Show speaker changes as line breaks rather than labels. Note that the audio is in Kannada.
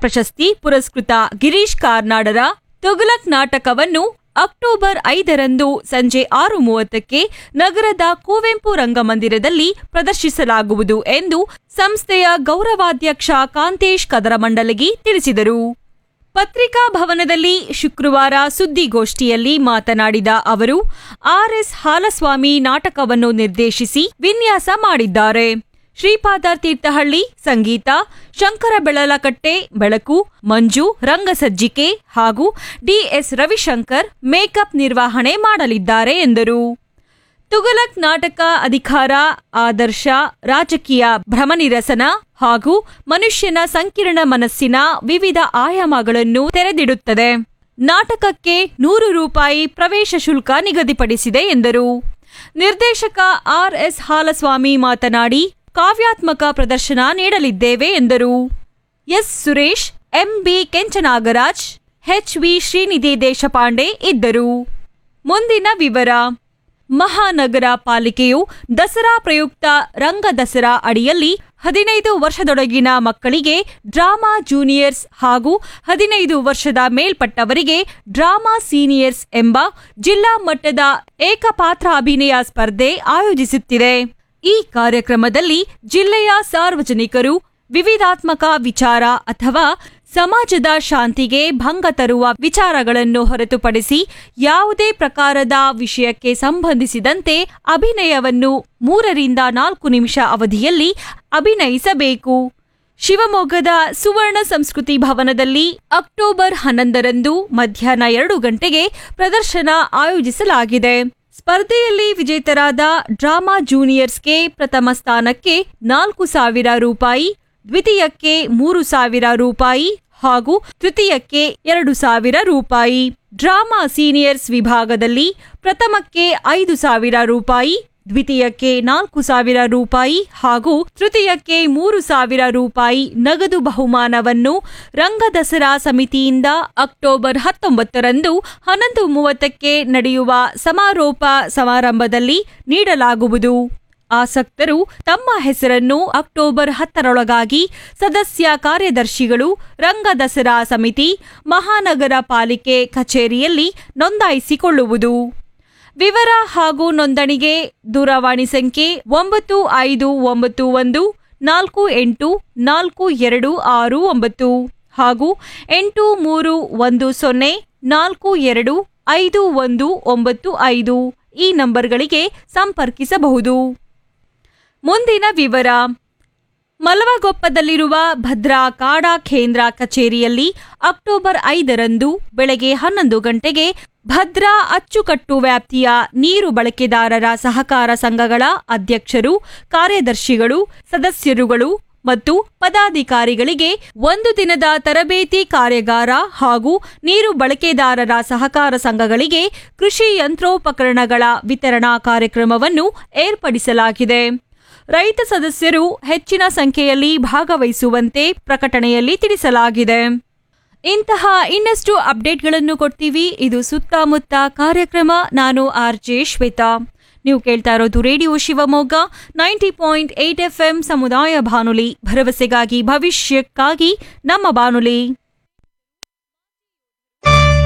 ಪ್ರಶಸ್ತಿ ಪುರಸ್ಕೃತ ಗಿರೀಶ್ ಕಾರ್ನಾಡರ ತುಘಲಕ್ ನಾಟಕವನ್ನು ಅಕ್ಟೋಬರ್ ಐದರಂದು ಸಂಜೆ ಆರು ಮೂವತ್ತಕ್ಕೆ ನಗರದ ಕುವೆಂಪು ರಂಗಮಂದಿರದಲ್ಲಿ ಪ್ರದರ್ಶಿಸಲಾಗುವುದು ಎಂದು ಸಂಸ್ಥೆಯ ಗೌರವಾಧ್ಯಕ್ಷ ಕಾಂತೇಶ್ ಕದರಮಂಡಲಗಿ ತಿಳಿಸಿದರು ಪತ್ರಿಕಾ ಭವನದಲ್ಲಿ ಶುಕ್ರವಾರ ಸುದ್ದಿಗೋಷ್ಠಿಯಲ್ಲಿ ಮಾತನಾಡಿದ ಅವರು ಆರ್ಎಸ್ ಹಾಲಸ್ವಾಮಿ ನಾಟಕವನ್ನು ನಿರ್ದೇಶಿಸಿ ವಿನ್ಯಾಸ ಮಾಡಿದ್ದಾರೆ ಶ್ರೀಪಾದ ತೀರ್ಥಹಳ್ಳಿ ಸಂಗೀತ ಶಂಕರ ಬೆಳಲಕಟ್ಟೆ ಬೆಳಕು ಮಂಜು ರಂಗಸಜ್ಜಿಕೆ ಹಾಗೂ ಡಿಎಸ್ ರವಿಶಂಕರ್ ಮೇಕಪ್ ನಿರ್ವಹಣೆ ಮಾಡಲಿದ್ದಾರೆ ಎಂದರು ತುಘಲಕ್ ನಾಟಕ ಅಧಿಕಾರ ಆದರ್ಶ ರಾಜಕೀಯ ಭ್ರಮನಿರಸನ ಹಾಗೂ ಮನುಷ್ಯನ ಸಂಕೀರ್ಣ ಮನಸ್ಸಿನ ವಿವಿಧ ಆಯಾಮಗಳನ್ನು ತೆರೆದಿಡುತ್ತದೆ ನಾಟಕಕ್ಕೆ ನೂರು ರೂಪಾಯಿ ಪ್ರವೇಶ ಶುಲ್ಕ ನಿಗದಿಪಡಿಸಿದೆ ಎಂದರು ನಿರ್ದೇಶಕ ಆರ್ ಎಸ್ ಹಾಲಸ್ವಾಮಿ ಮಾತನಾಡಿ ಕಾವ್ಯಾತ್ಮಕ ಪ್ರದರ್ಶನ ನೀಡಲಿದ್ದೇವೆ ಎಂದರು S Suresh MB Kenchanagaraj H V Shrinidhi Deshpande ಇದ್ದರು ಮುಂದಿನ ವಿವರ ಮಹಾನಗರ ಪಾಲಿಕೆಯು ದಸರಾ ಪ್ರಯುಕ್ತ ರಂಗ ದಸರಾ ಅಡಿಯಲ್ಲಿ ಹದಿನೈದು ವರ್ಷದೊಳಗಿನ ಮಕ್ಕಳಿಗೆ ಡ್ರಾಮಾ ಜೂನಿಯರ್ಸ್ ಹಾಗೂ ಹದಿನೈದು ವರ್ಷದ ಮೇಲ್ಪಟ್ಟವರಿಗೆ ಡ್ರಾಮಾ ಸೀನಿಯರ್ಸ್ ಎಂಬ ಜಿಲ್ಲಾ ಮಟ್ಟದ ಏಕಪಾತ್ರಾಭಿನಯ ಸ್ಪರ್ಧೆ ಆಯೋಜಿಸುತ್ತಿದೆ ಈ ಕಾರ್ಯಕ್ರಮದಲ್ಲಿ ಜಿಲ್ಲೆಯ ಸಾರ್ವಜನಿಕರು ವಿವಿಧಾತ್ಮಕ ವಿಚಾರ ಅಥವಾ ಸಮಾಜದ ಶಾಂತಿಗೆ ಭಂಗ ತರುವ ವಿಚಾರಗಳನ್ನು ಹೊರತುಪಡಿಸಿ ಯಾವುದೇ ಪ್ರಕಾರದ ವಿಷಯಕ್ಕೆ ಸಂಬಂಧಿಸಿದಂತೆ ಅಭಿನಯವನ್ನು ಮೂರರಿಂದ ನಾಲ್ಕು ನಿಮಿಷ ಅವಧಿಯಲ್ಲಿ ಅಭಿನಯಿಸಬೇಕು ಶಿವಮೊಗ್ಗದ ಸುವರ್ಣ ಸಂಸ್ಕೃತಿ ಭವನದಲ್ಲಿ ಅಕ್ಟೋಬರ್ ಹನ್ನೊಂದರಂದು ಮಧ್ಯಾಹ್ನ ಎರಡು ಗಂಟೆಗೆ ಪ್ರದರ್ಶನ ಆಯೋಜಿಸಲಾಗಿದೆ ಸ್ಪರ್ಧೆಯಲ್ಲಿ ವಿಜೇತರಾದ ಡ್ರಾಮಾ ಜೂನಿಯರ್ಸ್ಗೆ ಪ್ರಥಮ ಸ್ಥಾನಕ್ಕೆ ನಾಲ್ಕು ಸಾವಿರ ರೂಪಾಯಿ ದ್ವಿತೀಯಕ್ಕೆ ಮೂರು ಸಾವಿರ ರೂಪಾಯಿ ಹಾಗೂ ತೃತೀಯಕ್ಕೆ ಎರಡು ಸಾವಿರ ರೂಪಾಯಿ ಡ್ರಾಮಾ ಸೀನಿಯರ್ಸ್ ವಿಭಾಗದಲ್ಲಿ ಪ್ರಥಮಕ್ಕೆ ಐದು ಸಾವಿರ ರೂಪಾಯಿ ದ್ವಿತೀಯಕ್ಕೆ ನಾಲ್ಕು ಸಾವಿರ ರೂಪಾಯಿ ಹಾಗೂ ತೃತೀಯಕ್ಕೆ ಮೂರು ಸಾವಿರ ರೂಪಾಯಿ ನಗದು ಬಹುಮಾನವನ್ನು ರಂಗ ದಸರಾ ಸಮಿತಿಯಿಂದ ಅಕ್ಟೋಬರ್ ಹತ್ತೊಂಬತ್ತರಂದು ಹನ್ನೊಂದು ಮೂವತ್ತಕ್ಕೆ ನಡೆಯುವ ಸಮಾರೋಪ ಸಮಾರಂಭದಲ್ಲಿ ನೀಡಲಾಗುವುದು ಆಸಕ್ತರು ತಮ್ಮ ಹೆಸರನ್ನು ಅಕ್ಟೋಬರ್ ಹತ್ತರೊಳಗಾಗಿ ಸದಸ್ಯ ಕಾರ್ಯದರ್ಶಿಗಳು ರಂಗ ದಸರಾ ಸಮಿತಿ ಮಹಾನಗರ ಪಾಲಿಕೆ ಕಚೇರಿಯಲ್ಲಿ ನೋಂದಾಯಿಸಿಕೊಳ್ಳುವುದು ವಿವರ ಹಾಗೂ ನೋಂದಣಿಗೆ ದೂರವಾಣಿ ಸಂಖ್ಯೆ ಒಂಬತ್ತು ಐದು ಒಂಬತ್ತು ಒಂದು ನಾಲ್ಕು ಎಂಟು ನಾಲ್ಕು ಎರಡು ಆರು ಒಂಬತ್ತು ಹಾಗೂ ಎಂಟು ಮೂರು ಒಂದು ಸೊನ್ನೆ ನಾಲ್ಕು ಎರಡು ಐದು ಒಂದು ಒಂಬತ್ತು ಐದು ಈ ನಂಬರ್ಗಳಿಗೆ ಸಂಪರ್ಕಿಸಬಹುದು ಮುಂದಿನ ವಿವರ ಮಲವಗೊಪ್ಪದಲ್ಲಿರುವ ಭದ್ರಾ ಕಾಡಾ ಕೇಂದ್ರ ಕಚೇರಿಯಲ್ಲಿ ಅಕ್ಟೋಬರ್ ಐದರಂದು ಬೆಳಗ್ಗೆ ಹನ್ನೊಂದು ಗಂಟೆಗೆ ಭದ್ರಾ ಅಚ್ಚುಕಟ್ಟು ವ್ಯಾಪ್ತಿಯ ನೀರು ಬಳಕೆದಾರರ ಸಹಕಾರ ಸಂಘಗಳ ಅಧ್ಯಕ್ಷರು ಕಾರ್ಯದರ್ಶಿಗಳು ಸದಸ್ಯರುಗಳು ಮತ್ತು ಪದಾಧಿಕಾರಿಗಳಿಗೆ ಒಂದು ದಿನದ ತರಬೇತಿ ಕಾರ್ಯಾಗಾರ ಹಾಗೂ ನೀರು ಬಳಕೆದಾರರ ಸಹಕಾರ ಸಂಘಗಳಿಗೆ ಕೃಷಿ ಯಂತ್ರೋಪಕರಣಗಳ ವಿತರಣಾ ಕಾರ್ಯಕ್ರಮವನ್ನು ಏರ್ಪಡಿಸಲಾಗಿದೆ ರೈತ ಸದಸ್ಯರು ಹೆಚ್ಚಿನ ಸಂಖ್ಯೆಯಲ್ಲಿ ಭಾಗವಹಿಸುವಂತೆ ಪ್ರಕಟಣೆಯಲ್ಲಿ ತಿಳಿಸಲಾಗಿದೆ ಇಂತಹ ಇನ್ನಷ್ಟು ಅಪ್ಡೇಟ್ಗಳನ್ನು ಕೊಡ್ತೀವಿ ಇದು ಸುತ್ತಮುತ್ತ ಕಾರ್ಯಕ್ರಮ ನಾನು ಆರ್ ಜೆ ಶ್ವೇತಾ ನೀವು ಕೇಳ್ತಾ ಇರೋದು radio Shivamogga ninety point eight F M ಸಮುದಾಯ ಬಾನುಲಿ ಭರವಸೆಗಾಗಿ ಭವಿಷ್ಯಕ್ಕಾಗಿ ನಮ್ಮ ಬಾನುಲಿ